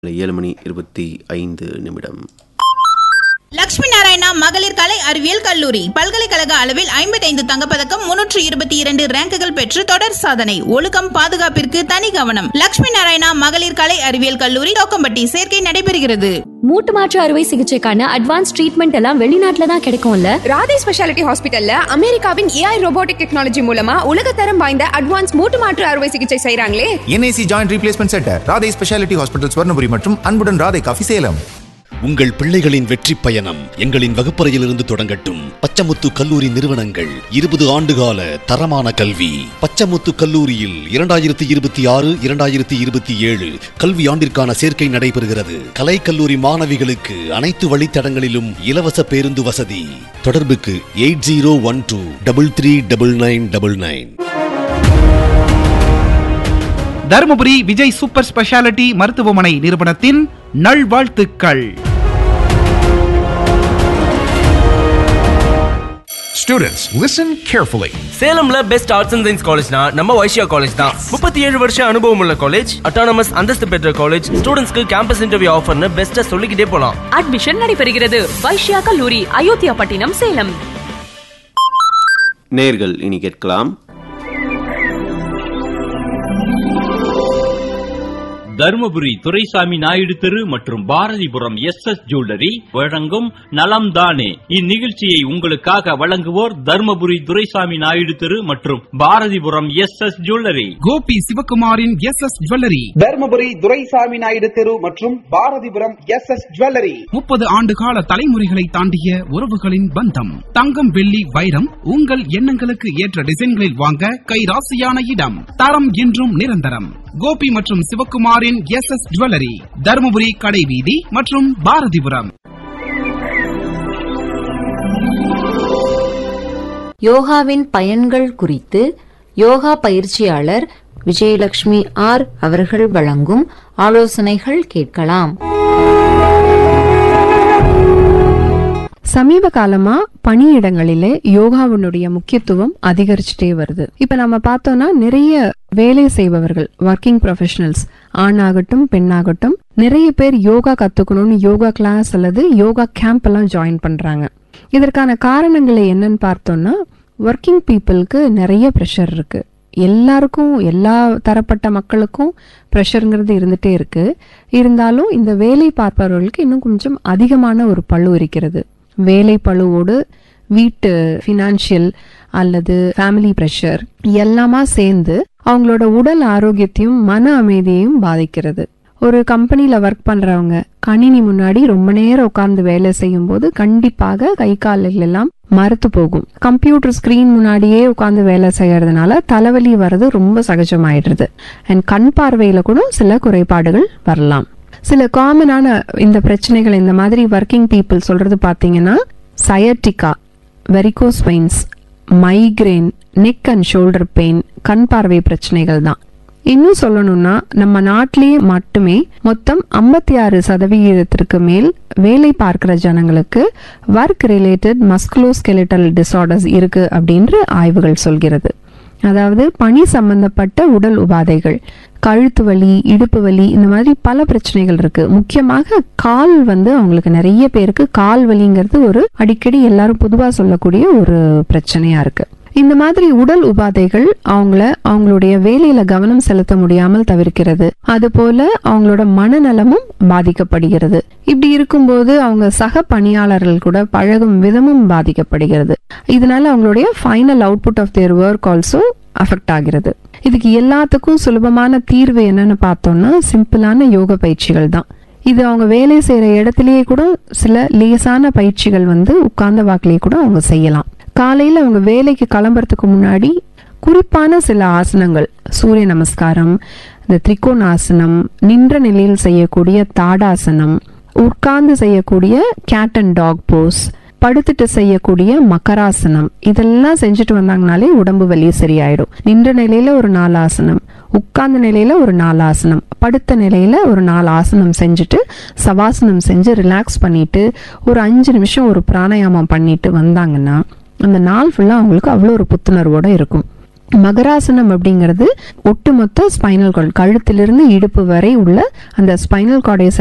ஏழு மணி இருபத்தி ஐந்து நிமிடம் லட்சுமி நாராயணா மகளிர் கலை அறிவியல் கல்லூரி பல்கலைக்கழக அளவில் ஐம்பத்தைந்து தங்கப்பதக்கம் முன்னூற்று இருபத்தி இரண்டு ரேங்குகள் பெற்று தொடர் சாதனை ஒழுக்கம் பாதுகாப்பிற்கு தனி கவனம் லட்சுமி நாராயணா மகளிர் கலை அறிவியல் கல்லூரி தோக்கம்பட்டி சேர்க்கை நடைபெறுகிறது மூட்டு மாற்று அறுவை சிகிச்சைக்கான அட்வான்ஸ் ட்ரீட்மெண்ட் எல்லாம் வெளிநாட்டுல தான் கிடைக்கும்ல ராதே ஸ்பெஷாலிட்டி ஹாஸ்பிட்டல்ல அமெரிக்காவின் ஏஐ ரோபோட்டிக் டெக்னாலஜி மூலமா உலகத்தரம் வாய்ந்த அட்வான்ஸ் மூட்டு மாற்று அறுவை சிகிச்சை செய்றாங்களே NIC joint replacement centre Radhai speciality hospital Swarnapuri மற்றும் அன்புடன் ராதை காஃபி சேலம் உங்கள் பிள்ளைகளின் வெற்றி பயணம் எங்களின் வகுப்பறையிலிருந்து தொடங்கட்டும் பச்சமுத்து கல்லூரி நிறுவனங்கள் இருபது ஆண்டுகால தரமான கல்வி பச்சமுத்து கல்லூரியில் இரண்டாயிரத்தி இருபத்தி ஆறு இரண்டாயிரத்தி இருபத்தி ஏழு கல்வி ஆண்டிற்கான சேர்க்கை நடைபெறுகிறது கலை கல்லூரி மாணவிகளுக்கு அனைத்து வழித்தடங்களிலும் இலவச பேருந்து வசதி தொடர்புக்கு eight zero one two double three double nine double nine Dharmapuri Vijay super speciality மருத்துவமனை நிறுவனத்தின் நல்வாழ்த்துக்கள் Students, listen carefully. சேலம்ல பெஸ்ட் ஆர்ட்ஸ் அண்ட் சயின்ஸ் காலேஜ்னா நம்ம வைஷ்யா காலேஜ் தான் முப்பத்தி ஏழு வருஷம் அனுபவம் உள்ள காலேஜ் அட்டானமஸ் அந்தஸ்து பெற்ற காலேஜ் ஸ்டூடெண்ட்ஸ்க்கு கேம்பஸ் இன்டர்வியூ ஆஃபர்னு பெஸ்ட்டா சொல்லிக்கிட்டே போலாம் அட்மிஷன் நடைபெறுகிறது வைஷ்யா கல்லூரி அயோத்தியா பட்டினம் சேலம் நேர்கள் இனி கேட்கலாம் தருமபுரி துரைசாமி நாயுடு தெரு மற்றும் பாரதிபுரம் எஸ் எஸ் ஜுவல்லரி வழங்கும் நலம் தானே இந்நிகழ்ச்சியை உங்களுக்காக வழங்குவோர் தருமபுரி துரைசாமி நாயுடு தெரு மற்றும் Bharathipuram S S jewellery Gopi சிவகுமாரின் S S jewellery Dharmapuri Duraisamy Naidu தெரு மற்றும் பாரதிபுரம் எஸ் எஸ் ஜுவல்லரி முப்பது ஆண்டு கால தலைமுறைகளை தாண்டிய உறவுகளின் பந்தம் தங்கம் வெள்ளி வைரம் உங்கள் எண்ணங்களுக்கு ஏற்ற டிசைன்களில் வாங்க கைராசியான இடம் தரம் என்றும் நிரந்தரம் கோபி மற்றும் சிவகுமாரின் எஸ் எஸ் ஜுவல்லரி தருமபுரி கடைவீதி மற்றும் பாரதிபுரம் யோகாவின் பயன்கள் குறித்து யோகா பயிற்சியாளர் விஜயலட்சுமி ஆர் அவர்கள் வழங்கும் ஆலோசனைகள் கேட்கலாம் சமீப காலமா பணியிடங்களிலே யோகாவினுடைய முக்கியத்துவம் அதிகரிச்சுட்டே வருது இப்ப நம்ம பார்த்தோம்னா நிறைய வேலை செய்பவர்கள் ஒர்க்கிங் ப்ரொஃபஷனல்ஸ் ஆணாகட்டும் பெண்ணாகட்டும் நிறைய பேர் யோகா கத்துக்கணும்னு யோகா கிளாஸ் அல்லது யோகா கேம்ப் எல்லாம் ஜாயின் பண்றாங்க இதற்கான காரணங்களை என்னன்னு பார்த்தோம்னா ஒர்க்கிங் பீப்புளுக்கு நிறைய ப்ரெஷர் இருக்கு எல்லாருக்கும் எல்லா தரப்பட்ட மக்களுக்கும் ப்ரெஷருங்கிறது இருந்துட்டே இருக்கு இருந்தாலும் இந்த வேலை பார்ப்பவர்களுக்கு இன்னும் கொஞ்சம் அதிகமான ஒரு பழு இருக்கிறது வேலை பழுவோடு வீட்டு ஃபினான்ஷியல் அல்லது ஃபேமிலி ப்ரெஷர் எல்லாமா சேர்ந்து அவங்களோட உடல் ஆரோக்கியத்தையும் மன அமைதியையும் பாதிக்கிறது ஒரு கம்பெனில ஒர்க் பண்றவங்க கணினி முன்னாடி ரொம்ப நேரம் உட்கார்ந்து வேலை செய்யும் போது கண்டிப்பாக கை கால்கள் எல்லாம் மறுத்து போகும் கம்ப்யூட்டர் ஸ்கிரீன் முன்னாடியே உட்கார்ந்து வேலை செய்யறதுனால தலைவலி வர்றது ரொம்ப சகஜமாயிடுறது அண்ட் கண் பார்வையில கூட சில குறைபாடுகள் வரலாம் சில காமனான இந்த பிரச்சனைகள் இந்த மாதிரி ஒர்க்கிங் பீப்புள் சொல்றது பாத்தீங்கன்னா sciatica varicose veins migraine neck and shoulder pain கண் பார்வை பிரச்சனைகள் தான் இன்னும் சொல்லணும்னா நம்ம நாட்டிலேயே மட்டுமே மொத்தம் ஐம்பத்தி ஆறு சதவிகிதத்திற்கு மேல் வேலை பார்க்கிற ஜனங்களுக்கு ஒர்க் ரிலேட்டட் மஸ்குலோஸ்கெலிட்டல் டிசார்டர்ஸ் இருக்கு அப்படின்ற ஆய்வுகள் சொல்கிறது அதாவது பணி சம்பந்தப்பட்ட உடல் உபாதைகள் கழுத்து வலி இடுப்பு வலி இந்த மாதிரி பல பிரச்சனைகள் இருக்கு முக்கியமாக கால் வந்து அவங்களுக்கு நிறைய பேருக்கு கால் வலிங்கிறது ஒரு அடிக்கடி எல்லாரும் பொதுவா சொல்லக்கூடிய ஒரு பிரச்சனையா இருக்கு இந்த மாதிரி உடல் உபாதைகள் அவங்கள அவங்களுடைய வேலையில கவனம் செலுத்த முடியாமல் தவிர்க்கிறது அது போல அவங்களோட மனநலமும் பாதிக்கப்படுகிறது இப்படி இருக்கும்போது அவங்க சக பணியாளர்கள் கூட பழகும் விதமும் பாதிக்கப்படுகிறது இதனால அவங்களுடைய final output of their work also affect ஆகிறது இதுக்கு எல்லாத்துக்கும் சுலபமான தீர்வு என்னன்னு பார்த்தோம்னா சிம்பிளான யோக பயிற்சிகள் தான் இது அவங்க வேலை செய்யற இடத்திலேயே கூட சில லேசான பயிற்சிகள் வந்து உட்கார்ந்த வாக்கிலேயே கூட அவங்க செய்யலாம் காலையில அவங்க வேலைக்கு கிளம்புறதுக்கு முன்னாடி குறிப்பான சில ஆசனங்கள் சூரிய நமஸ்காரம் இந்த திரிகோணாசனம் நின்ற நிலையில் செய்யக்கூடிய தாடாசனம் உட்கார்ந்து செய்யக்கூடிய கேட் அண்ட் டாக் போஸ் படுத்துட்டு செய்யக்கூடிய மக்கராசனம் இதெல்லாம் செஞ்சுட்டு வந்தாங்கனாலே உடம்பு வலி சரியாயிடும் நின்ற நிலையில ஒரு நாலு ஆசனம் உட்கார்ந்த நிலையில ஒரு நாலு ஆசனம் படுத்த நிலையில ஒரு நாலு ஆசனம் செஞ்சுட்டு சவாசனம் செஞ்சு ரிலாக்ஸ் பண்ணிட்டு ஒரு அஞ்சு நிமிஷம் ஒரு பிராணாயாமம் பண்ணிட்டு வந்தாங்கன்னா அந்த நாள் ஃபுல்லா அவங்களுக்கு அவ்வளோ ஒரு புத்துணர்வோட இருக்கும் மகராசனம் அப்படிங்கிறது ஒட்டுமொத்த ஸ்பைனல் கார்டு கழுத்திலிருந்து இடுப்பு வரை உள்ள அந்த ஸ்பைனல் கார்டை